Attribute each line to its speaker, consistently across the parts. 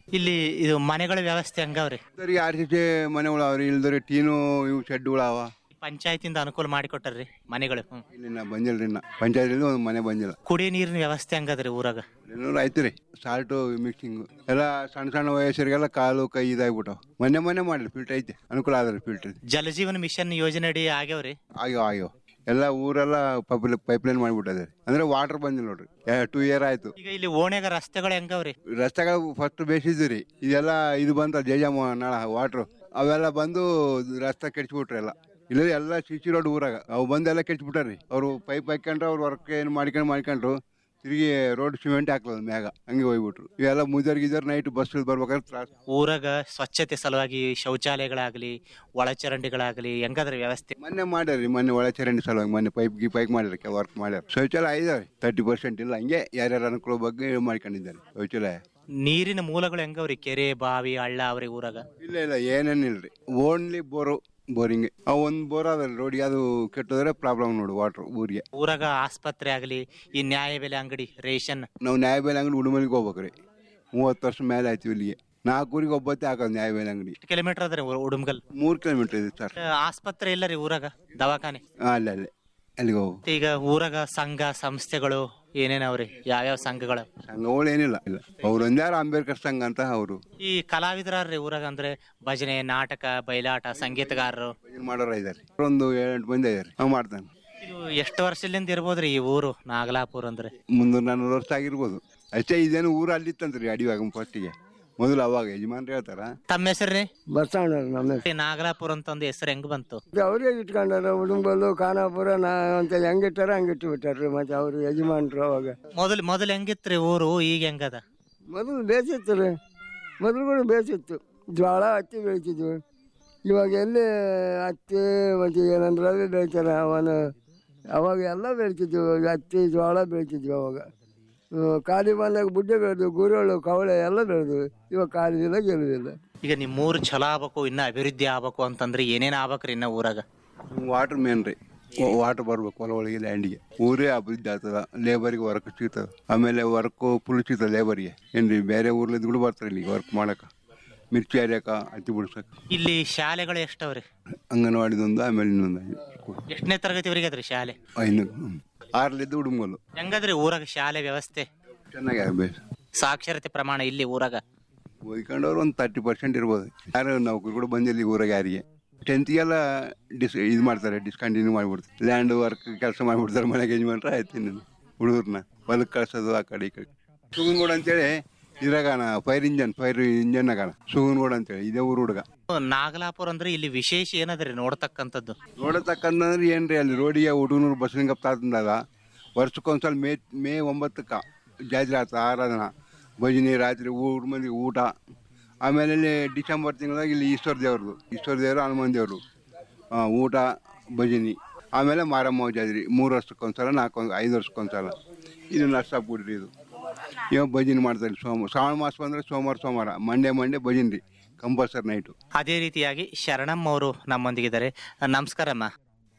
Speaker 1: ಇಲ್ಲಿ ಇದು ಮನೆಗಳ ವ್ಯವಸ್ಥೆ ಹಂಗವ್ರಿ
Speaker 2: ಇದ್ದವ್ರಿಗೆ ಆರ್ ಸಿ ಸಿ ಮನೆಗಳು ಅವ್ರಿ ಇಲ್ದವ್ರಿ ಟೀನು ಇವು ಶೆಡ್ಗಳು ಅವ
Speaker 1: ಪಂಚಾಯತಿಂದ ಅನುಕೂಲ ಮಾಡಿಕೊಟ್ಟಾರ್ರಿ ಮನೆಗಳು ಹ್ಮ್.
Speaker 2: ಇಲ್ಲಿನ ಬಂದಿಲ್ರಿ ಇನ್ನ ಪಂಚಾಯತಿಂದ ಒಂದು ಮನೆ ಬಂದಿಲ್ಲ
Speaker 1: ಕುಡಿಯ ನೀರಿನ ವ್ಯವಸ್ಥೆ ಹಂಗದ್ರಿ ಊರಾಗ
Speaker 2: ಇನ್ನೂರು ಆಯ್ತು ರೀ ಸಾಲ್ಟು ಮಿಕ್ಸಿಂಗ್ ಎಲ್ಲ ಸಣ್ಣ ಸಣ್ಣ ವಯಸ್ಸರಿಗೆಲ್ಲ ಕಾಲು ಕೈ ಇದಾಗ್ಬಿಟ್ಟವು ಮೊನ್ನೆ ಮೊನ್ನೆ ಮಾಡಿರಿ ಫಿಲ್ಟರ್ ಐತೆ ಅನುಕೂಲ ಆದ್ರಿ ಫಿಲ್ಟರ್
Speaker 1: ಜಲಜೀವನ ಮಿಷನ್ ಯೋಜನೆ ಅಡಿ ಆಗ್ಯಾವ್ರಿ
Speaker 2: ಆಗ್ಯಾವ ಆಗ್ಯಾವ ಎಲ್ಲ ಊರೆಲ್ಲ ಪೈಪ್ ಪೈಪ್ಲೈನ್ ಮಾಡಿಬಿಟ್ಟದೆ ಅಂದ್ರೆ ವಾಟರ್ ಬಂದಿಲ್ಲ ನೋಡ್ರಿ ಟೂ ಇಯರ್ ಆಯ್ತು
Speaker 1: ಈಗ ಇಲ್ಲಿ ಓಣ್ಯಾಗ ರಸ್ತೆಗಳು ಹೆಂಗವ್ರಿ
Speaker 2: ರಸ್ತೆಗಳು ಫಸ್ಟ್ ಬೇಸಿದ್ವು ರೀ ಇದೆಲ್ಲ ಇದು ಬಂತ ಜಯಜಮ್ಮ ನಾಳ ವಾಟ್ರು ಅವೆಲ್ಲ ಬಂದು ರಸ್ತೆ ಕೆಡ್ಸ್ಬಿಟ್ರಿ ಎಲ್ಲ ಇಲ್ಲ ಎಲ್ಲ ಸಿ ಸಿ ರೋಡ್ ಊರಾಗ ಅವು ಬಂದು ಎಲ್ಲ ಕೆಡ್ಸ್ಬಿಟ್ಟಾರ್ರಿ ಅವರು ಪೈಪ್ ಹಾಕ್ಕೊಂಡ್ರು ಅವ್ರು ವರ್ಕ್ ಏನು ಮಾಡ್ಕೊಂಡು ಮಾಡ್ಕೊಂಡ್ರು ತಿರುಗಿ ರೋಡ್ ಸಿಮೆಂಟ್ ಹಾಕ್ಲದ ಮ್ಯಾಗ ಹಂಗೆ ಹೋಗ್ಬಿಟ್ರು ಇವೆಲ್ಲ ಮುದರ್ ಗಿದರ್ ನೈಟ್ ಬಸ್ ಬರ್ಬೇಕಾದ್ರೆ ತ್ರಾಸ
Speaker 1: ಊರಾಗ ಸ್ವಚ್ಛತೆ ಸಲುವಾಗಿ ಶೌಚಾಲಯಗಳಾಗ್ಲಿ ಒಳಚರಂಡಿಗಳಾಗ್ಲಿ ಹೆಂಗದ್ರಿ ವ್ಯವಸ್ಥೆ
Speaker 2: ಮೊನ್ನೆ ಮಾಡ್ಯಾರಿ ಮೊನ್ನೆ ಒಳ ಚರಂಡಿ ಸಲುವಾಗಿ ಮೊನ್ನೆ ಪೈಪ್ ಗಿ ಪೈಪ್ ಮಾಡ್ಯಾರ ವರ್ಕ್ ಮಾಡ್ಯಾರ ಶೌಚಾಲಯ ಇದಾವೆ ತರ್ಟಿ ಪರ್ಸೆಂಟ್ ಇಲ್ಲ ಹಂಗೆ ಯಾರ್ಯಾರ ಅನುಕೂಲ ಬಗ್ಗೆ ಮಾಡ್ಕೊಂಡಿದ್ದಾರೆ ಶೌಚಾಲಯ
Speaker 1: ನೀರಿನ ಮೂಲಗಳು ಹೆಂಗವ್ರಿ ಕೆರೆ ಬಾವಿ ಹಳ್ಳ ಅವ್ರಿ ಊರಾಗ
Speaker 2: ಇಲ್ಲ ಇಲ್ಲ ಏನೇನಿಲ್ರಿ ಓನ್ಲಿ ಬೋರು ಬೋರಿಂಗ್ ಅವು ಒಂದು ಬೋರ್ ಅದಲ್ಲ ರೋಡಿಗೆ ಅದು ಕೆಟ್ಟೋದ್ರೆ ಪ್ರಾಬ್ಲಮ್ ನೋಡು ವಾಟ್ರ್ ಊರಿಗೆ
Speaker 1: ಊರಾಗ ಆಸ್ಪತ್ರೆ ಆಗಲಿ ಈ ನ್ಯಾಯಬೆಲೆ ಅಂಗಡಿ ರೇಷನ್
Speaker 2: ನಾವು ನ್ಯಾಯಬೆಲೆ ಅಂಗಡಿ ಉಡುಮಲಿಗೆ ಹೋಗ್ಬೇಕ್ರಿ ಮೂವತ್ತು ವರ್ಷ ಮೇಲೆ ಆಯ್ತು ಇಲ್ಲಿಗೆ ನಾಲ್ಕು ಊರಿಗೆ ಒಬ್ಬತ್ತೇ ಹಾಕೋದು ನ್ಯಾಯಬೆಲೆ ಅಂಗಡಿ
Speaker 1: ಕಿಲೋಮೀಟರ್ ಅದ್ರಿ ಊ- ಉಡುಮ್ಗಲ್
Speaker 2: ಮೂರು ಕಿಲೋಮೀಟರ್ ಇದೆ ಸರ್
Speaker 1: ಆ, ಆಸ್ಪತ್ರೆ ಇಲ್ಲ ರೀ ಊರಾಗ ದವಾಖಾನೆ
Speaker 2: ಅಲ್ಲೇ ಅಲ್ಲೇ ಅಲ್ಲಿಗೆ ಹೋಗು
Speaker 1: ಮತ್ತೆ ಈಗ ಊರಾಗ ಸಂಘ ಸಂಸ್ಥೆಗಳು ಏನೇನವ್ರಿ ಯಾವ್ಯಾವ ಸಂಘಗಳು
Speaker 2: ಸಂಘಗಳು ಏನಿಲ್ಲ ಇಲ್ಲ ಅವ್ರು ಒಂದ್ಯಾರು ಅಂಬೇಡ್ಕರ್ ಸಂಘ ಅಂತ ಅವರು
Speaker 1: ಈ ಕಲಾವಿದರಾರ್ರಿ ಊರಾಗ ಅಂದ್ರೆ ಭಜನೆ ನಾಟಕ ಬಯಲಾಟ ಸಂಗೀತಗಾರರು
Speaker 2: ಮಾಡೋರು ಇದ್ದಾರೆ ಒಂದು ಏಳೆಂಟು ಮಂದಿ ಇದ್ದಾರೆ ನಾವು ಮಾಡ್ತಾನೆ
Speaker 1: ಇದು ಎಷ್ಟು ವರ್ಷದಿಂದ ಇರ್ಬೋದ್ರಿ ಈ ಊರು ನಾಗಲಾಪುರ ಅಂದ್ರೆ
Speaker 2: ಮುನ್ನೂರು ನಾನ್ನೂರು ವರ್ಷ ಆಗಿರ್ಬೋದು ಅಷ್ಟೇ ಇದೇನು ಊರು ಅಲ್ಲಿತ್ತಂತ್ರಿ ಅಡಿವಾಗ ಫಸ್ಟಿಗೆ ಮೊದಲು ಅವಾಗ ಯಜಮಾನ್ರು ಹೇಳ್ತಾರ
Speaker 1: ತಮ್ಮ ಹೆಸರ್ರಿ
Speaker 3: ಬಸವಣ್ಣ ನಮ್ಮ
Speaker 1: ಈ ನಾಗಲಾಪುರ ಅಂತ ಒಂದು ಹೆಸರು ಹೆಂಗ್ ಬಂತು
Speaker 3: ಅವರೇ ಇಟ್ಕೊಂಡಾರ ಉಡುಂಬಲು ಖಾನಾಪುರ ನಾ ಅಂತ ಹೆಂಗಿಟ್ಟಾರ ಹಂಗಿಟ್ಟು ಬಿಟ್ಟಾರ್ರಿ ಮತ್ತೆ ಅವ್ರು ಯಜಮಾನ್ರು ಅವಾಗ
Speaker 1: ಮೊದಲ್ ಮೊದಲ್ ಹೆಂಗಿತ್ರಿ ಊರು ಈಗ ಹೆಂಗದ
Speaker 3: ಮೊದಲು ಬೇಸಿತ್ತು ರೀ ಮೊದಲು ಕೂಡ ಬೇಸಿತ್ತು ಜೋಳ ಹತ್ತಿ ಬೆಳಿತಿದ್ವು ಇವಾಗ ಎಲ್ಲಿ ಹತ್ತಿ ಮತ್ತು ಏನಂದ್ರೆ ಅದು ಬೆಳಿತಾರೆ ಅವನು ಅವಾಗ ಎಲ್ಲ ಬೆಳಿತಿದ್ವು ಹತ್ತಿ ಜೋಳ ಬೆಳಿತಿದ್ವಿ ಅವಾಗ ಹ್ಮ್, ಖಾಲಿ ಬಂದಾಗ ಬುಡ್ಡೆ ಬೆಳೆದು ಗುರುಗಳು ಕವಳೆ ಎಲ್ಲ ಬೆಳೆದು ಇವಾಗ ಖಾಲಿದಿಲ್ಲ ಗೆಲ್ಲುದಿಲ್ಲ
Speaker 1: ಈಗ ನಿಮ್ ಊರು ಚಲೋ ಆಗ್ಬೇಕು ಇನ್ನ ಅಭಿವೃದ್ಧಿ ಆಗ್ಬೇಕು ಅಂತಂದ್ರೆ ಏನೇನ್ ಆಗ್ಬೇಕ್ರಿ ಇನ್ನ ಊರಾಗ
Speaker 2: ವಾಟರ್ ಮೇನ್ ರೀ ವಾಟರ್ ಬರ್ಬೇಕು ಹೊಲ ಒಳಗೆ ಲ್ಯಾಂಡಿಗೆ ಊರೇ ಅಭಿವೃದ್ಧಿ ಆಗ್ತದ ಲೇಬರಿಗೆ ವರ್ಕ್ ಸಿಗ್ತದ ಆಮೇಲೆ ವರ್ಕ್ ಫುಲ್ ಸಿಗ್ತದ ಲೇಬರಿಗೆ ಏನ್ರಿ ಬೇರೆ ಊರ್ಲಿದ್ ಕೂಡ ಬರ್ತಾರೆ ಇಲ್ಲಿಗೆ ವರ್ಕ್ ಮಾಡಕ ಮಿರ್ಚಿ ಹರಿಯಕ ಹತ್ತಿ ಬಿಡ್ಸಕ್
Speaker 1: ಇಲ್ಲಿ ಶಾಲೆಗಳು ಎಷ್ಟವ್ರಿ
Speaker 2: ಅಂಗನವಾಡಿದೊಂದು ಆಮೇಲೆ ಇನ್ನೊಂದು
Speaker 1: ಎಷ್ಟನೇ ತರಗತಿವರೆಗೆ ಅದ್ರಿ ಶಾಲೆ
Speaker 2: ಐನು ಆರ್ಲಿದ್ದು ಹುಡುಗಲು
Speaker 1: ಹೆಂಗದ್ರಿ ಊರಾಗ ಶಾಲೆ ವ್ಯವಸ್ಥೆ
Speaker 2: ಚೆನ್ನಾಗಿ ಆಗ್ಬೇಕು
Speaker 1: ಸಾಕ್ಷರತೆ ಪ್ರಮಾಣ ಇಲ್ಲಿ ಊರಾಗ
Speaker 2: ಓದ್ಕೊಂಡವ್ರು ಒಂದು ತರ್ಟಿ ಪರ್ಸೆಂಟ್ ಇರ್ಬೋದು ಯಾರು ನೌಕರಿ ಕೂಡ ಬಂದಿಲ್ಲ ಈ ಊರಾಗ ಯಾರಿಗೆ ಟೆಂತ್ಗೆಲ್ಲ ಡಿಸ್ ಇದು ಮಾಡ್ತಾರೆ ಡಿಸ್ಕಂಟಿನ್ಯೂ ಮಾಡಿಬಿಡ್ತಾರೆ ಲ್ಯಾಂಡ್ ವರ್ಕ್ ಕೆಲಸ ಮಾಡಿಬಿಡ್ತಾರೆ ಮನೆಗೆ ಯಜಮಾನ್ರ ಆಯ್ತು ಇನ್ನೇನು ಹುಡುಗರನ್ನ ಹೊಲಕ್ಕೆ ಕಳ್ಸೋದು ಆ ಕಡೆ ಈ ಕಡೆ ಸುಗನ್ಗೋಡ್ ಅಂತೇಳಿ ಇದ್ರಾಗಾನ ಫೈರ್ ಇಂಜನ್ ಫೈರ್ ಇಂಜನ್ ಆಗಾನ ಸುಗನ್ಗೋಡ್ ಅಂತೇಳಿ ಇದೇ ಊರು ಹುಡುಗ
Speaker 1: ನಾಗಲಾಪುರ ಅಂದ್ರೆ ಇಲ್ಲಿ ವಿಶೇಷ ಏನದ್ರಿ ನೋಡ್ತಕ್ಕಂಥದ್ದು
Speaker 2: ನೋಡತಕ್ಕಂದ್ರೆ ಏನ್ರಿ ಅಲ್ಲಿ ರೋಡಿಗೆ ಹುಡುಗನೂರು ಬಸ್ಸಿನ ತಾತಂದಾಗ ವರ್ಷಕ್ಕೊಂದ್ಸಲ ಮೇ ಮೇ ಒಂಬತ್ತಕ್ಕೆ ಜಾತ್ರೆ ಆತ ಆರಾಧನ ಭಜನೆ ರಾತ್ರಿ ಊರ್ ಮಂದಿ ಊಟ ಆಮೇಲೆ ಇಲ್ಲಿ ಡಿಸೆಂಬರ್ ತಿಂಗಳಾಗ ಇಲ್ಲಿ ಈಶ್ವರ ದೇವ್ರದು ಈಶ್ವರ ದೇವರು ಹನುಮಾನ್ ದೇವರು ಆ, ಊಟ ಭಜನೆ ಆಮೇಲೆ ಮಾರಮ್ಮ ಜಾತ್ರೆ ಮೂರು ವರ್ಷಕ್ಕೊಂದ್ಸಲ ನಾಲ್ಕು ಐದು ವರ್ಷಕ್ಕೊಂದ್ಸಲ ಇದು ನಷ್ಟ ಬಿಡ್ರಿ ಇದು ಇವಾಗ ಭಜನೆ ಮಾಡ್ತಾರೆ ಸೋಮ ಶ್ರಾವಣ ಮಾಸ ಬಂದರೆ ಸೋಮವಾರ ಸೋಮವಾರ ಮಂಡೇ ಮಂಡೇ ಭಜನೆ ರೀ ಕಂಪಲ್ಸರಿ ನೈಟು
Speaker 1: ಅದೇ ರೀತಿಯಾಗಿ ಶರಣಮ್ಮ ಅವರು ನಮ್ಮೊಂದಿಗಿದ್ದಾರೆ ನಮಸ್ಕಾರಮ್ಮ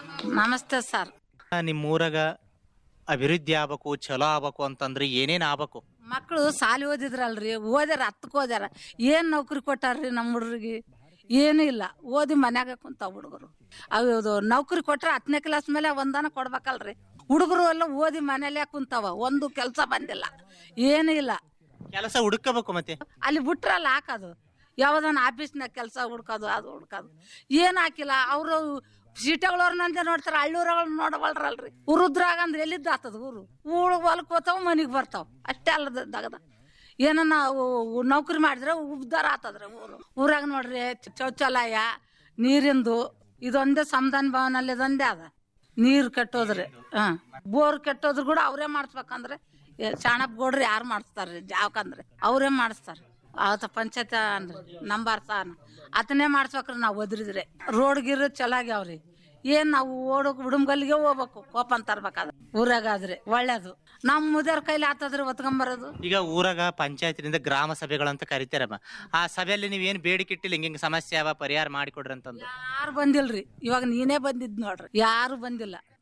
Speaker 4: ನಮಸ್ತೆ ಸರ್
Speaker 1: ನಿಮ್ಮ ಊರಾಗ ಅಭಿವೃದ್ಧಿ ಆಗ್ಬೇಕು ಚಲೋ ಆಗ್ಬೇಕು ಅಂತಂದ್ರೆ ಏನೇನ್ ಆಗ್ಬೇಕು
Speaker 4: ಮಕ್ಕಳು ಸಾಲಿ ಓದಿದ್ರಲ್ರಿ ಓದ್ಯಾರ ಹತ್ತಕ್ಕೆ ಓದ್ಯಾರ ಏನು ನೌಕರಿ ಕೊಟ್ಟಾರ್ರಿ ನಮ್ಮ ಹುಡುಗರಿಗೆ ಏನೂ ಇಲ್ಲ ಓದಿ ಮನ್ಯಾಗ ಕುಂತಾವ ಹುಡುಗರು ಅದು ನೌಕರಿ ಕೊಟ್ರೆ ಹತ್ತನೇ ಕ್ಲಾಸ್ ಮೇಲೆ ಒಂದನ ಕೊಡ್ಬೇಕಲ್ರಿ ಹುಡುಗರು ಎಲ್ಲ ಓದಿ ಮನೇಲೆ ಕುಂತಾವ ಒಂದು ಕೆಲಸ ಬಂದಿಲ್ಲ ಏನೂ ಇಲ್ಲ
Speaker 1: ಕೆಲಸ ಹುಡುಕಬೇಕು ಮತ್ತೆ
Speaker 4: ಅಲ್ಲಿ ಬಿಟ್ರಲ್ಲ ಹಾಕೋದು ಯಾವ್ದನ ಆಫೀಸ್ನಾಗ ಕೆಲಸ ಹುಡ್ಕೋದು ಅದು ಹುಡ್ಕೋದು ಏನು ಹಾಕಿಲ್ಲ ಅವರು ಸೀಟಗಳವ್ರನ್ನಂತೆ ನೋಡ್ತಾರೆ ಹಳ್ಳೂರಗಳು ನೋಡವಲ್ರಲ್ರಿ ಉರುದ್ರಾಗ ಅಂದ್ರೆ ಎಲ್ಲಿದ್ದು ಆತದ ಊರು ಊರು ಹೊಲಕ್ಕೆ ಹೋತಾವ ಮನೆಗೆ ಬರ್ತಾವ ಅಷ್ಟೇ ಅಲ್ಲದ ದಗದ ಏನನ್ನ ಅವು ನೌಕರಿ ಮಾಡಿದ್ರೆ ಉದ್ದಾರ ಆತದ್ರಿ ಊರು ಊರಾಗ ನೋಡ್ರಿ ಶೌಚಾಲಯ ನೀರಿಂದು ಇದೊಂದೇ ಸಂಧಾನ ಭವನಲ್ಲಿ ಇದೊಂದೇ ಅದ ನೀರು ಕೆಟ್ಟೋದ್ರಿ ಹಾಂ ಬೋರ್ ಕೆಟ್ಟೋದ್ರು ಕೂಡ ಅವರೇ ಮಾಡಿಸ್ಬೇಕಂದ್ರೆ ಶಾಣಪ್ ಗೌಡ್ರು ಯಾರು ಮಾಡಿಸ್ತಾರ್ರಿ ಜಾವಕಂದ್ರೆ ಅವರೇ ಮಾಡಿಸ್ತಾರೆ ಆತ ಪಂಚಾಯತ್ ಅಂದ್ರೆ ನಂಬರ್ ಸಾನ ಅದನ್ನೇ ಮಾಡ್ಸ್ಬೇಕ್ರಿ ನಾವು ಒದ್ರಿದ್ರೆ ರೋಡ್ ಗಿರ್ ಚೆನ್ನಾಗ್ಯಾವ್ರಿ ಏನ್ ನಾವು ಓಡೋಕ್ ಉಡುಮ್ಗಲ್ಲಿಗೆ ಹೋಗ್ಬೇಕು ಕೋಪನ್ ತರ್ಬೇಕಾದ್ರೆ ಊರಾಗಾದ್ರೆ ಒಳ್ಳೇದು ನಮ್ಮ ಮುದಿಯವ್ರ ಕೈಲಿ ಆತದ್ರಿ ಒತ್ಕೊಂಬರೋದು
Speaker 1: ಈಗ ಊರಾಗ ಪಂಚಾಯತಿನಿಂದ ಗ್ರಾಮ ಸಭೆಗಳಂತ ಕರಿತಾರಮ್ಮ ಆ ಸಭೆಯಲ್ಲಿ ನೀವೇನ್ ಬೇಡಿಕೆ ಇಟ್ಟಿಲ್ಲ ಹಿಂಗ ಹಿಂಗ್ ಸಮಸ್ಯೆ ಅವ ಪರಿಹಾರ ಮಾಡಿಕೊಡ್ರಿ ಅಂತಂದು
Speaker 4: ಯಾರು ಬಂದಿಲ್ರಿ ಇವಾಗ ನೀನೇ ಬಂದಿದ್ ನೋಡ್ರಿ ಯಾರು ಬಂದಿಲ್ಲ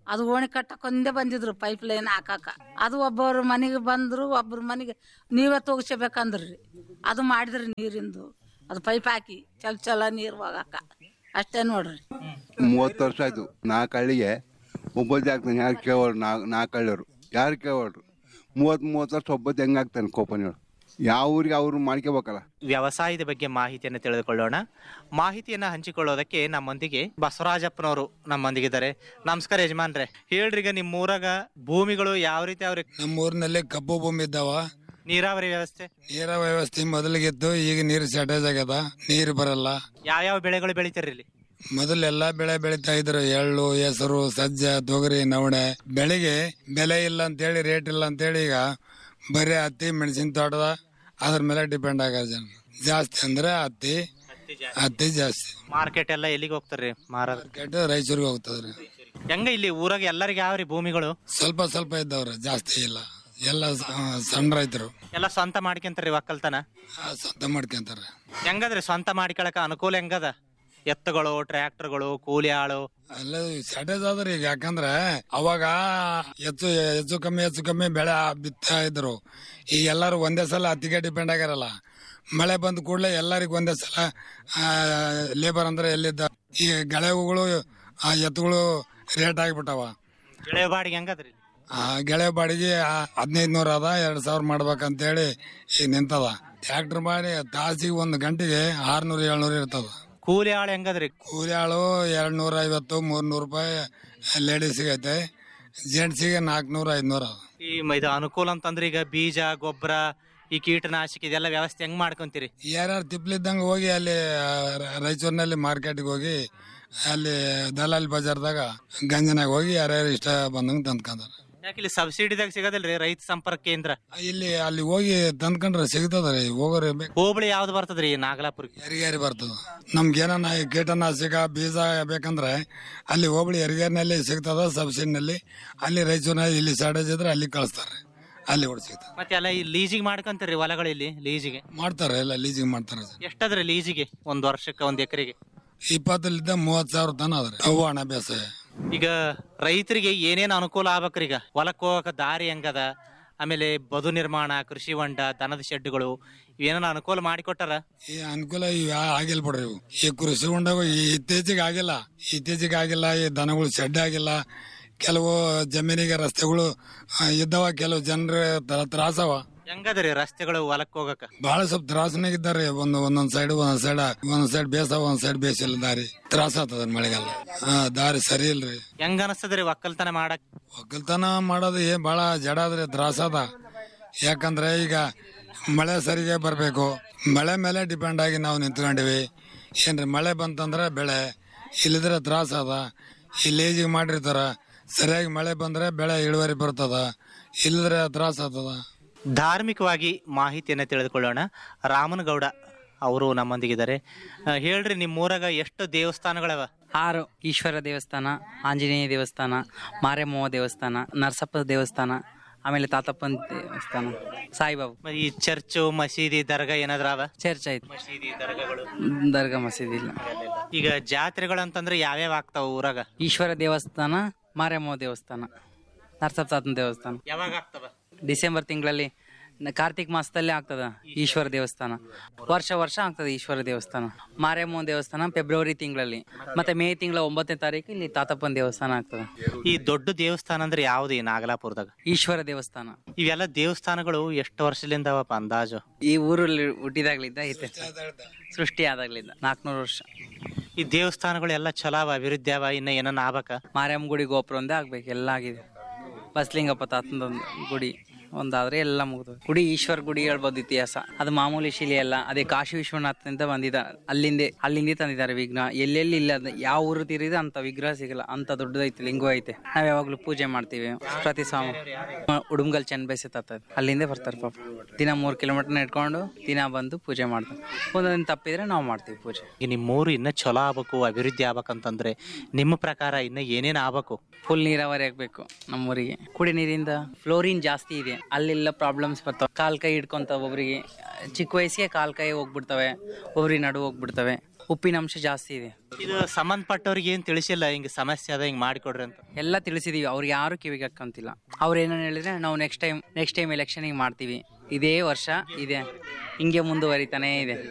Speaker 4: ಅದು ಓಣಿ ಕಟ್ಟಕೊಂದೇ ಬಂದಿದ್ರು ಪೈಪ್ ಲೈನ್ ಹಾಕಾಕ ಅದು ಒಬ್ಬರು ಮನೆಗೆ ಬಂದ್ರು ಒಬ್ಬರ ಮನೆಗೆ ನೀವೇ ತೋಗಿಸ್ಬೇಕಂದ್ರಿ ಅದು ಮಾಡಿದ್ರಿ ನೀರಿಂದು ಅದು ಪೈಪ್ ಹಾಕಿ ಚಲ್ ಚಲ ನೀರು ಹೋಗಾಕ ಅಷ್ಟೇ ನೋಡ್ರಿ
Speaker 2: ಮೂವತ್ತು ವರ್ಷ ಆಯ್ತು ನಾಲ್ಕು ಹಳ್ಳಿಗೆ ಒಬ್ಬದ್ದೇ ಆಗ್ತಾನೆ ಯಾರು ಕೇಳೋರು ನಾಲ್ಕು ನಾಲ್ಕು ಹಳ್ಳಿಯವರು ಯಾರು ಕೇಳೋರು ಮೂವತ್ತು ಮೂವತ್ತು ವರ್ಷ ಒಬ್ಬದ್ದು ಹೆಂಗೆ ಆಗ್ತಾನೆ ಕೋಪನಿಯವರು ಯಾವ ಊರಿಗೆ ಅವ್ರು ಮಾಡ್ಕೋಬೇಕಲ್ಲ
Speaker 1: ವ್ಯವಸಾಯದ ಬಗ್ಗೆ ಮಾಹಿತಿಯನ್ನು ತಿಳಿದುಕೊಳ್ಳೋಣ ಮಾಹಿತಿಯನ್ನ ಹಂಚಿಕೊಳ್ಳೋದಕ್ಕೆ ನಮ್ಮೊಂದಿಗೆ ಬಸವರಾಜಪ್ಪನವರು ನಮ್ಮೊಂದಿಗಿದ್ದಾರೆ ನಮಸ್ಕಾರ ಯಜಮಾನ್ರೆ ಹೇಳ್ರಿ ಈಗ ನಿಮ್ಮ ಊರಾಗ ಭೂಮಿಗಳು ಯಾವ ರೀತಿ ಅವ್ರಿ
Speaker 5: ನಮ್ಮ ಊರಿನಲ್ಲಿ ಕಪ್ಪು ಭೂಮಿ ಇದ್ದಾವ
Speaker 1: ನೀರಾವರಿ ವ್ಯವಸ್ಥೆ
Speaker 5: ನೀರ ವ್ಯವಸ್ಥೆ ಮೊದಲಿಗಿತ್ತು ಈಗ ನೀರು ಶಾರ್ಟೇಜ್ ಆಗ್ಯದ ನೀರು ಬರಲ್ಲ
Speaker 1: ಯಾವ್ಯಾವ ಬೆಳೆಗಳು ಬೆಳಿತೀರಿ ಇಲ್ಲಿ
Speaker 5: ಮೊದಲು ಎಲ್ಲಾ ಬೆಳೆ ಬೆಳಿತಾ ಇದ್ರು ಎಳ್ಳು ಹೆಸರು ಸಜ್ಜ ತೊಗರಿ ನವಣೆ ಬೆಳೆಗೆ ಬೆಲೆ ಇಲ್ಲ ಅಂತೇಳಿ ರೇಟ್ ಇಲ್ಲ ಅಂತೇಳಿ ಈಗ ಬರೀ ಹತ್ತಿ ಮೆಣಸಿನ ತೋಟದ ಅದ್ರ ಮೇಲೆ ಡಿಪೆಂಡ್ ಆಗೋದು ಜನ ಜಾಸ್ತಿ ಅಂದ್ರೆ ಹತ್ತಿ ಹತ್ತಿ ಜಾಸ್ತಿ
Speaker 1: ಮಾರ್ಕೆಟ್ ಎಲ್ಲ ಎಲ್ಲಿಗೆ ಹೋಗ್ತಾರ್ರಿ ಮಾರಾಟ
Speaker 5: ಮಾರ್ಕೆಟ್ ರಾಯಚೂರಿಗೆ ಹೋಗ್ತದ್ರಿ
Speaker 1: ಹೆಂಗ ಇಲ್ಲಿ ಊರಾಗ ಎಲ್ಲರಿಗೆ ಯಾವ್ರಿ ಭೂಮಿಗಳು
Speaker 5: ಸ್ವಲ್ಪ ಸ್ವಲ್ಪ ಇದ್ದವ್ರ ಜಾಸ್ತಿ ಇಲ್ಲ ಎಲ್ಲ ಸ- ಸಣ್ಣ ರೈತರು
Speaker 1: ಎಲ್ಲ ಸ್ವಂತ ಮಾಡ್ಕೊಂತಾರ್ರಿ ಒಕ್ಕಲ್ತನ
Speaker 5: ಆ, ಸ್ವಂತ ಮಾಡ್ಕೊಂತಾರೆ
Speaker 1: ಹೆಂಗದ್ರಿ ಸ್ವಂತ ಮಾಡ್ಕೊಳಕ ಅನುಕೂಲ ಹೆಂಗದ ಎತ್ತುಗಳು ಟ್ರ್ಯಾಕ್ಟರ್ಗಳು ಕೂಲಿ ಆಳು
Speaker 5: ಅಲ್ಲ ಶಾರ್ಟೇಜ್ ಆದ್ರಿ ಈಗ ಯಾಕಂದ್ರೆ ಅವಾಗ ಹೆಚ್ಚು ಹೆಚ್ಚು ಕಮ್ಮಿ ಹೆಚ್ಚು ಕಮ್ಮಿ ಬೆಳೆ ಬಿತ್ತಾ ಇದ್ರು ಈಗ ಎಲ್ಲರೂ ಒಂದೇ ಸಲ ಹತ್ತಿಗೆ ಡಿಪೆಂಡ್ ಆಗ್ಯಾರಲ್ಲ ಮಳೆ ಬಂದ ಕೂಡಲೇ ಎಲ್ಲರಿಗೂ ಒಂದೇ ಸಲ ಲೇಬರ್ ಅಂದ್ರೆ ಎಲ್ಲಿದ್ದ ಈ ಗೆಳೆಗಳು ಆ ಎತ್ತುಗಳು ರೇಟ್ ಆಗಿಬಿಟ್ಟವ
Speaker 1: ಬೆಳೆ ಬಾಡಿಗೆ ಹೆಂಗದ್ರಿ
Speaker 5: ಆ ಗೆಳೆ ಬಾಡಿಗೆ ಹದಿನೈದು ನೂರ ಅದ ಎರಡ್ ಸಾವಿರ ಮಾಡ್ಬೇಕಂತೇಳಿ ಈಗ ನಿಂತದ ಟ್ರ್ಯಾಕ್ಟರ್ ಮಾಡಿ ತಾಸಿಗೆ ಒಂದು ಗಂಟೆಗೆ ಆರ್ನೂರು ಏಳ್ನೂರು ಇರ್ತದ
Speaker 1: ಕೂಲಿ ಆಳು ಹೆಂಗದ್ರಿ
Speaker 5: ಕೂಲಿ ಆಳು ಎರಡ್ ನೂರ ಐವತ್ತು ಮೂರ್ ನೂರು ರೂಪಾಯಿ ಲೇಡೀಸಿಗೆ ಐತೆ ಜೆಂಟ್ಸಿಗೆ ನಾಲ್ಕುನೂರ ಐದ್ನೂರ
Speaker 1: ಈ ಮ- ಇದು ಅನುಕೂಲ ಅಂತಂದ್ರೆ ಈಗ ಬೀಜ ಗೊಬ್ಬರ ಈ ಕೀಟನಾಶಕ ಇದೆಲ್ಲ ವ್ಯವಸ್ಥೆ ಹೆಂಗ್ ಮಾಡ್ಕೊಂತೀರಿ
Speaker 5: ಯಾರ್ಯಾರು ತಿಪ್ಲಿದ್ದಂಗೆ ಹೋಗಿ ಅಲ್ಲಿ ಆ, ರ- ರಾಯಚೂರಿನಲ್ಲಿ ಮಾರ್ಕೆಟ್ಗೆ ಹೋಗಿ ಅಲ್ಲಿ ದಲಾಲಿ ಬಜಾರ್ದಾಗ ಗಂಜನಾಗ ಹೋಗಿ ಯಾರ್ಯಾರು ಇಷ್ಟ ಬಂದಂಗೆ ತಂದ್ಕೊಂಡಾರ
Speaker 1: ಯಾಕೆ ಇಲ್ಲಿ ಸಬ್ಸಿಡಿದಾಗ ಸಿಗೋದಿಲ್ರಿ ರೈತ ಸಂಪರ್ಕ ಕೇಂದ್ರ
Speaker 5: ಇಲ್ಲಿ ಅಲ್ಲಿ ಹೋಗಿ ತಂದ್ಕೊಂಡ್ರೆ ಸಿಗ್ತದ್ರಿ ಹೋಗೋರಿ ಬೇಕು
Speaker 1: ಹೋಬಳಿ ಯಾವ್ದು ಬರ್ತದ್ರಿ ಈ ನಾಗಲಾಪುರಕ್ಕೆ
Speaker 5: ಯಾರಿಗಾರಿ ಬರ್ತದ ನಮ್ಗೆ ಏನಾನ ಈ ಕೀಟನಾಶಕ ಬೀಜ ಬೇಕಂದ್ರೆ ಅಲ್ಲಿ ಹೋಬಳಿ ಯಾರಿಗಾರಿನಲ್ಲಿ ಸಿಗ್ತದ ಸಬ್ಸಿಡಿನಲ್ಲಿ ಅಲ್ಲಿ ರಾಯಚೂರಿನಲ್ಲಿ ಇಲ್ಲಿ ಶಾರ್ಟೇಜ್ ಇದ್ರೆ ಅಲ್ಲಿ ಕಳಿಸ್ತಾರೆ ಅಲ್ಲಿ ಹೊಡ್ ಸಿಗ್ತದೆ
Speaker 1: ಮತ್ತೆ ಎಲ್ಲ ಈ ಲೀಜಿಗೆ ಮಾಡ್ಕೊಂತೀರಿ ಹೊಲಗಳು ಇಲ್ಲಿ ಲೀಜಿಗೆ
Speaker 5: ಮಾಡ್ತಾರೆ ಎಲ್ಲ ಲೀಸಿಂಗ್ ಮಾಡ್ತಾರೆ
Speaker 1: ಎಷ್ಟದ್ರಿ ಲೀಜಿಗೆ ಒಂದ್ ವರ್ಷಕ್ಕೆ ಒಂದ್ ಎಕರೆಗೆ
Speaker 5: ಇಪ್ಪತ್ತರಿಂದ ಮೂವತ್ ಸಾವಿರ ತನ ಅದ್ರಿ ಅವು ಹಣ ಬೇಸಾಯ
Speaker 1: ಈಗ ರೈತರಿಗೆ ಏನೇನ್ ಅನುಕೂಲ ಆಗ್ಬೇಕ್ರಿ ಈಗ ಹೊಲಕ್ ಹೋಗಕ ದಾರಿ ಹೆಂಗದ ಆಮೇಲೆ ಬದು ನಿರ್ಮಾಣ ಕೃಷಿ ಹೊಂಡ ದನದ ಶೆಡ್ಗಳು ಏನೇನ ಅನುಕೂಲ ಮಾಡಿಕೊಟ್ಟಾರ
Speaker 5: ಈ ಅನುಕೂಲ ಇವ್ ಯಾ- ಆಗಿಲ್ಲ ಬಿಡ್ರಿ ಇವು ಈ ಕೃಷಿ ಹೊಂಡಾಗ ಈ ಇತ್ತೀಚೆಗೆ ಆಗಿಲ್ಲ ಇತ್ತೀಚೆಗೆ ಆಗಿಲ್ಲ ಈ ದನಗಳು ಶೆಡ್ ಆಗಿಲ್ಲ ಕೆಲವು ಜಮೀನಿಗೆ ರಸ್ತೆಗಳು ಆ, ಇದ್ದವ ಕೆಲವು ಜನರ ತ್ರಾಸವ
Speaker 1: ಹೆಂಗದ್ರಿ ರಸ್ತೆಗಳು ಹೊಲಕ್ ಹೋಗಕ
Speaker 5: ಬಹಳ ಸ್ವಲ್ಪ ತ್ರಾಸನಾಗ ಇದ್ದಾರೆ ಒಂದು ಒಂದೊಂದ್ ಸೈಡ್ ಒಂದೊಂದ್ ಸೈಡ್ ಒಂದೊಂದ್ ಸೈಡ್ ಬೇಸವ ಒಂದ್ ಸೈಡ್ ಬೇಸಿಲ್ಲ ದಾರಿ ತ್ರಾಸ ಆಗ್ತದ ಮಳೆಗಾಲ ಹಾ ದಾರಿ ಸರಿ ಇಲ್ರಿ
Speaker 1: ಹೆಂಗ ಅನಸ್ತದ್ರಿ ಒಕ್ಕಲ್ತನ ಮಾಡಕ್
Speaker 5: ಒಕ್ಕಲ್ತನ ಮಾಡೋದು ಏನ್ ಬಹಳ ಜಡ ಆದ್ರೆ ತ್ರಾಸ ಅದ ಯಾಕಂದ್ರೆ ಈಗ ಮಳೆ ಸರಿಗೆ ಬರಬೇಕು ಮಳೆ ಮೇಲೆ ಡಿಪೆಂಡ್ ಆಗಿ ನಾವು ನಿಂತ್ಕೊಂಡಿವಿ ಏನ್ರಿ ಮಳೆ ಬಂತಂದ್ರೆ ಬೆಳೆ ಇಲ್ಲಿದ್ರೆ ತ್ರಾಸ ಅದ ಈ ಲೇಜಿಗೆ ಮಾಡಿರ್ತಾರ ಸರಿಯಾಗಿ ಮಳೆ ಬಂದ್ರೆ ಬೆಳೆ ಇಳುವರಿ ಬರ್ತದ ಇಲ್ಲದ್ರೆ ತ್ರಾಸ ಆಗ್ತದ
Speaker 1: ಧಾರ್ಮಿಕವಾಗಿ ಮಾಹಿತಿಯನ್ನ ತಿಳಿದುಕೊಳ್ಳೋಣ ರಾಮನಗೌಡ ಅವರು ನಮ್ಮೊಂದಿಗಿದ್ದಾರೆ ಆ, ಹೇಳ್ರಿ ನಿಮ್ಮ ಊರಾಗ ಎಷ್ಟು ದೇವಸ್ಥಾನಗಳವ
Speaker 6: ಆರು ಈಶ್ವರ ದೇವಸ್ಥಾನ ಆಂಜನೇಯ ದೇವಸ್ಥಾನ ಮಾರೆಮ್ಮವ್ವ ದೇವಸ್ಥಾನ ನರಸಪ್ಪ ದೇವಸ್ಥಾನ ಆಮೇಲೆ ತಾತಪ್ಪನ ದೇವಸ್ಥಾನ ಸಾಯಿಬಾಬು
Speaker 1: ಮತ್ತೆ ಈ ಚರ್ಚು ಮಸೀದಿ ದರ್ಗಾ ಏನಾದ್ರ ಅವ
Speaker 6: ಚರ್ಚ್ ಆಯ್ತು
Speaker 1: ಮಸೀದಿ ದರ್ಗಾಗಳು
Speaker 6: ದರ್ಗಾ ಮಸೀದಿ ಇಲ್ಲ
Speaker 1: ಈಗ ಜಾತ್ರೆಗಳು ಅಂತಂದ್ರೆ ಯಾವ್ಯಾವ ಆಗ್ತಾವ ಊರಾಗ
Speaker 6: ಈಶ್ವರ ದೇವಸ್ಥಾನ ಮಾರೆಮ್ಮವ್ವ ದೇವಸ್ಥಾನ ನರಸಪ್ಪ ತಾತನ ದೇವಸ್ಥಾನ
Speaker 1: ಯಾವಾಗ ಆಗ್ತವ
Speaker 6: ಡಿಸೆಂಬರ್ ತಿಂಗಳಲ್ಲಿ ನ- ಕಾರ್ತಿಕ್ ಮಾಸದಲ್ಲಿ ಆಗ್ತದ ಈಶ್ವರ ದೇವಸ್ಥಾನ ವರ್ಷ ವರ್ಷ ಆಗ್ತದೆ ಈಶ್ವರ ದೇವಸ್ಥಾನ ಮಾರೆಮ್ಮನ ದೇವಸ್ಥಾನ ಫೆಬ್ರವರಿ ತಿಂಗಳಲ್ಲಿ ಮತ್ತೆ ಮೇ ತಿಂಗಳ ಒಂಬತ್ತನೇ ತಾರೀಕು ಇಲ್ಲಿ ತಾತಪ್ಪನ ದೇವಸ್ಥಾನ ಆಗ್ತದೆ
Speaker 1: ಈ ದೊಡ್ಡ ದೇವಸ್ಥಾನ ಅಂದ್ರೆ ಯಾವ್ದು ಈ ನಾಗಲಾಪುರದಾಗ
Speaker 6: ಈಶ್ವರ ದೇವಸ್ಥಾನ
Speaker 1: ಇವೆಲ್ಲ ದೇವಸ್ಥಾನಗಳು ಎಷ್ಟು ವರ್ಷದಿಂದ ಅವಪ್ಪ ಅಂದಾಜು
Speaker 6: ಈ ಊರಲ್ಲಿ ಹುಟ್ಟಿದಾಗ್ಲಿದ್ದ ಐತೆ ಸೃಷ್ಟಿ ಆದಾಗ್ಲಿದ್ದ ನಾಲ್ಕನೂರು ವರ್ಷ
Speaker 1: ಈ ದೇವಸ್ಥಾನಗಳು ಎಲ್ಲ ಚಲೋ ಅವ ಅಭಿವೃದ್ಧಿ ಅವ ಇನ್ನ ಏನನ್ನ ಆಗ್ಬೇಕ
Speaker 6: ಮಾರಿಯಮ್ಮ ಗುಡಿ ಗೋಪುರ ಒಂದೇ ಆಗ್ಬೇಕು ಎಲ್ಲ ಆಗಿದೆ ಬಸ್ಲಿಂಗಪ್ಪ ತಾತಂದ ಗುಡಿ ಒಂದಾದ್ರೆ ಎಲ್ಲ ಮುಗಿದು ಗುಡಿ ಈಶ್ವರ ಗುಡಿ ಹೇಳ್ಬೋದು ಇತಿಹಾಸ ಅದು ಮಾಮೂಲಿ ಶಿಲೆ ಅಲ್ಲ ಅದೇ ಕಾಶಿ ವಿಶ್ವನಾಥದಿಂದ ಬಂದಿದ ಅಲ್ಲಿಂದೆ ಅಲ್ಲಿಂದೇ ತಂದಿದ್ದಾರೆ ವಿಘ್ನ ಎಲ್ಲೆಲ್ಲಿ ಇಲ್ಲ ಅದ್ನ ಯಾವ ಊರು ತೀರಿದೆ ಅಂತ ವಿಗ್ರಹ ಸಿಗಲ್ಲ ಅಂತ ದೊಡ್ಡದೈತೆ ಲಿಂಗು ಐತೆ ನಾವ್ ಯಾವಾಗ್ಲೂ ಪೂಜೆ ಮಾಡ್ತೀವಿ ಪ್ರತಿ ಸ್ವಾಮಿ ಉಡುಮ್ಗಲ್ ಚೆನ್ನ ಬೈಸೆ ತಾತ ಅಲ್ಲಿಂದೇ ಬರ್ತಾರೆ ಪಾಪ ದಿನ ಮೂರ್ ಕಿಲೋಮೀಟರ್ ಇಟ್ಕೊಂಡು ದಿನ ಬಂದು ಪೂಜೆ ಮಾಡ್ತಾರೆ ಒಂದೊಂದು ತಪ್ಪಿದ್ರೆ ನಾವು ಮಾಡ್ತೀವಿ ಪೂಜೆ
Speaker 1: ಈಗ ನಿಮ್ಮೂರು ಇನ್ನ ಚಲೋ ಆಗ್ಬೇಕು ಅಭಿವೃದ್ಧಿ ಆಗ್ಬೇಕಂತಂದ್ರೆ ನಿಮ್ಮ ಪ್ರಕಾರ ಇನ್ನ ಏನೇನ್ ಆಗ್ಬೇಕು
Speaker 6: ಫುಲ್ ನೀರಾವರಿ ಆಗ್ಬೇಕು ನಮ್ಮೂರಿಗೆ ಕುಡಿ ನೀರಿಂದ ಫ್ಲೋರಿನ್ ಜಾಸ್ತಿ ಇದೆ ಅಲ್ಲೆಲ್ಲ ಪ್ರಾಬ್ಲಮ್ಸ್ ಬರ್ತಾವೆ ಕಾಲ್ ಕೈ ಹಿಡ್ಕೊಂತಾವ ಒಬ್ರಿಗೆ ಚಿಕ್ಕ ವಯಸ್ಸಿಗೆ ಕಾಲ್ ಕೈ ಹೋಗ್ಬಿಡ್ತವೆ ಒಬ್ರಿಗೆ ನಡು ಹೋಗ್ಬಿಡ್ತವೆ ಉಪ್ಪಿನಂಶ ಜಾಸ್ತಿ ಇದೆ
Speaker 1: ಇದು ಸಂಬಂಧಪಟ್ಟವ್ರಿಗೆ ಏನ್ ತಿಳಿಸಿಲ್ಲ ಹಿಂಗ್ ಸಮಸ್ಯೆ ಅದ ಹಿಂಗ್ ಮಾಡಿಕೊಡ್ರಿ ಅಂತ
Speaker 6: ಎಲ್ಲ ತಿಳಿಸಿದೀವಿ ಅವ್ರು ಯಾರು ಕಿವಿಗೆ ಹಾಕ್ಕಂತಿಲ್ಲ ಅವ್ರು ಏನೋ ಹೇಳಿದ್ರೆ ನಾವು ನೆಕ್ಸ್ಟ್ ಟೈಮ್ ನೆಕ್ಸ್ಟ್ ಟೈಮ್ ಎಲೆಕ್ಷನಿಗೆ ಮಾಡ್ತೀವಿ ಇದೇ ವರ್ಷ ಇದೆ ಹಿಂಗೆ ಮುಂದುವರಿತಾನೇ ಇದೆ